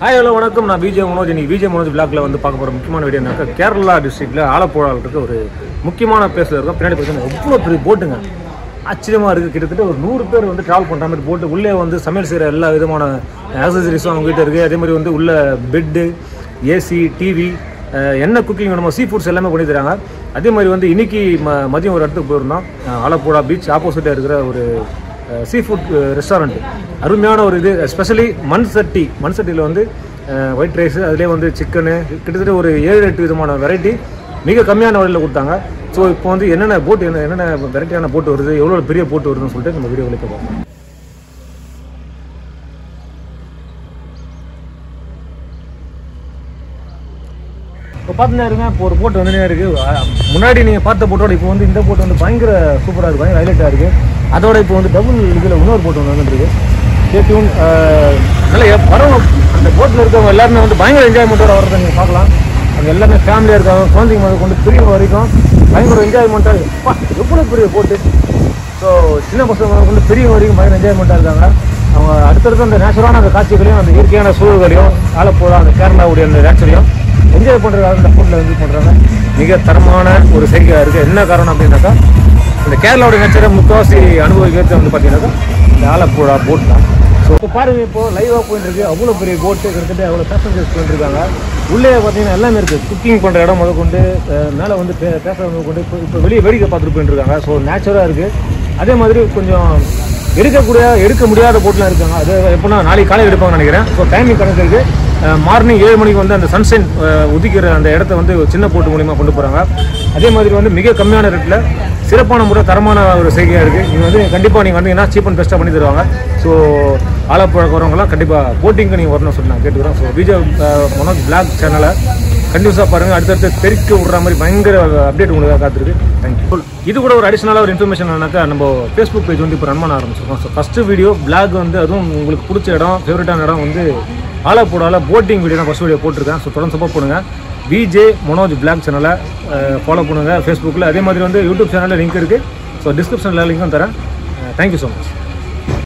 hi hello வணக்கம் நான் விஜய் மனோஜ் இன்னைக்கு விஜய் மனோஜ் பிளாக்ல வந்து பார்க்க போகிற முக்கியமான வீடியோ என்னக்கா கேரளா டிஸ்ட்ரிக்ட்ல ஆலப்புழாவில் இருக்க ஒரு முக்கியமான பிளேஸில் இருக்கும் பின்னாடி பார்த்தீங்கன்னா எவ்வளோ பெரிய போட்டுங்க ஆச்சரியமாக இருக்குது கிட்டத்தட்ட ஒரு நூறு பேர் வந்து ட்ராவல் பண்ணுற மாதிரி போட்டு உள்ளே வந்து சமையல் செய்கிற எல்லா விதமான ஆக்சசரிஸும் அவங்க கிட்ட இருக்குது அதே மாதிரி வந்து உள்ள பெட்டு ஏசி டிவி என்ன குக்கிங் வேணுமோ சீ ஃபுட்ஸ் எல்லாமே பண்ணி தராங்க அதே மாதிரி வந்து இன்னைக்கு ம மதியம் ஒரு இடத்துக்கு போயிருந்தோம் அஹ் ஆலப்புழா பீச் ஆப்போசிட்டாக இருக்கிற ஒரு சீ ஃபுட் ரெஸ்டாரண்ட் அருமையான ஒரு இது எஸ்பெஷலி மண் சட்டி மண் சட்டியில் வந்து ஒயிட் ரைஸ் அதிலே வந்து சிக்கனு கிட்டத்தட்ட ஒரு ஏழு எட்டு விதமான வெரைட்டி மிக கம்மியான விலையில் கொடுத்தாங்க ஸோ இப்போ வந்து என்னென்ன போட்டு என்ன என்னென்ன வெரைட்டியான போட்டு வருது எவ்வளோ பெரிய போட்டு வருதுன்னு சொல்லிட்டு நம்ம வீடியோவில் பார்ப்போம் இப்போ பார்த்துனே இருங்க இப்போ ஒரு போட்டு வந்துனே இருக்கு அஹ் முன்னாடி நீங்கள் பார்த்த போட்டோட இப்போ வந்து இந்த போட்டு வந்து பயங்கர சூப்பராக இருக்கு பயங்கர ஹைலைட்டாக இருக்கு அதோட இப்போ வந்து டபுள் இதில் இன்னொரு போட்டு ஒன்று வந்துருக்கு கேட்டும் நல்லா எப்- வரணும் அந்த போட்டில் இருக்கவங்க எல்லாருமே வந்து பயங்கர என்ஜாய்மெண்ட்டோட வரதை நீங்கள் பார்க்கலாம் அங்கே எல்லாமே ஃபேமிலியாக இருக்காங்க குழந்தைங்க முதல் கொண்டு பெரியவங்க வரைக்கும் பயங்கர என்ஜாய்மெண்ட்டாக இருக்கு எவ்வளோ பெரிய போட்டு ஸோ சின்ன பசங்க முதல் கொண்டு பெரியவங்க வரைக்கும் பயங்கர என்ஜாய்மெண்ட்டாக இருக்காங்க அவங்க அடுத்தடுத்து அந்த நேச்சுரலான அந்த காட்சிகளையும் அந்த இயற்கையான சூழல்களையும் ஆலப்புழா அந்த கேரளாவுடைய அந்த நேச்சரையும் என்ஜாய் பண்ணுறதுக்காக இந்த ஃபுட்டில் வந்து பண்ணுறாங்க மிக தரமான ஒரு செயற்கையாக இருக்குது என்ன காரணம் அப்படின்னாக்கா இந்த கேரளாவுடைய நேச்சரை முக்கால்வாசி அனுபவிக்கிறது வந்து பார்த்தீங்கன்னாக்கா இந்த ஆலப்புழா போட் தான் ஸோ இப்போ பாருங்க இப்போ லைவாக போயிட்டு இருக்கு அவ்வளோ பெரிய போட்டு கிட்டத்தட்ட அவ்வளோ பேசஞ்சர்ஸ் போயிட்டு இருக்காங்க உள்ளே பார்த்தீங்கன்னா எல்லாமே இருக்குது குக்கிங் பண்ணுற இடம் முதல் கொண்டு மேலே வந்து பே பேசுகிறவங்க கொண்டு இப்போ இப்போ வெளியே வேடிக்கை பார்த்துட்டு போயிட்டு இருக்காங்க ஸோ நேச்சுரலாக இருக்குது அதே மாதிரி கொஞ்சம் எடுக்கக்கூடிய எடுக்க முடியாத போட்லாம் இருக்காங்க அது எப்படின்னா நாளைக்கு காலையில் எடுப்பாங்கன்னு நினைக்கிறேன் ஸோ டைமிங் கணக்கு இருக்குது மார்னிங் ஏழு மணிக்கு வந்து அந்த சன்சைன் உதிக்கிற அந்த இடத்த வந்து ஒரு சின்ன போட்டு மூலியமாக கொண்டு போகிறாங்க அதே மாதிரி வந்து மிக கம்மியான ரேட்டில் சிறப்பான முறை தரமான ஒரு செய்கையாக இருக்குது நீங்கள் வந்து கண்டிப்பாக நீங்கள் வந்தீங்கன்னா சீப் அண்ட் பெஸ்ட்டாக பண்ணி தருவாங்க ஸோ ஆலப்புழா வரவங்களாம் கண்டிப்பாக போட்டிங்க்கு நீங்கள் வரணும்னு சொல்லி நான் கேட்டுக்கிறோம் so VJ uh, Manoj vlog சேனலை கண்டிப்பாக பாருங்கள் அடுத்தடுத்து தெறிக்க விடுற மாதிரி பயங்கர அப்டேட் உங்களுக்கு காத்திருக்கு தேங்க்யூ இது கூட ஒரு அடிஷனலாக ஒரு இன்ஃபர்மேஷன் என்னன்னாக்கா நம்ம ஃபேஸ்புக் பேஜ் வந்து இப்போ ரன் பண்ண ஆரம்பிச்சிருக்கோம் ஸோ ஃபஸ்ட்டு வீடியோ பிளாக் வந்து அதுவும் உங்களுக்கு பிடிச்ச இடம் ஃபேவரட்டான இடம் வந்து ஆலப்புழாவில் போட்டிங் வீடியோ தான் ஃபஸ்ட் வீடியோ போட்டிருக்கேன் ஸோ தொடர்ந்து சப்போர்ட் பண்ணுங்கள் விஜே மனோஜ் பிளாக் சேனலை ஃபாலோ பண்ணுங்கள் ஃபேஸ்புக்கில் அதே மாதிரி வந்து யூடியூப் சேனலில் லிங்க் இருக்குது ஸோ டிஸ்கிரிப்ஷனில் லிங்க்கும் தரேன் தேங்க்யூ ஸோ மச்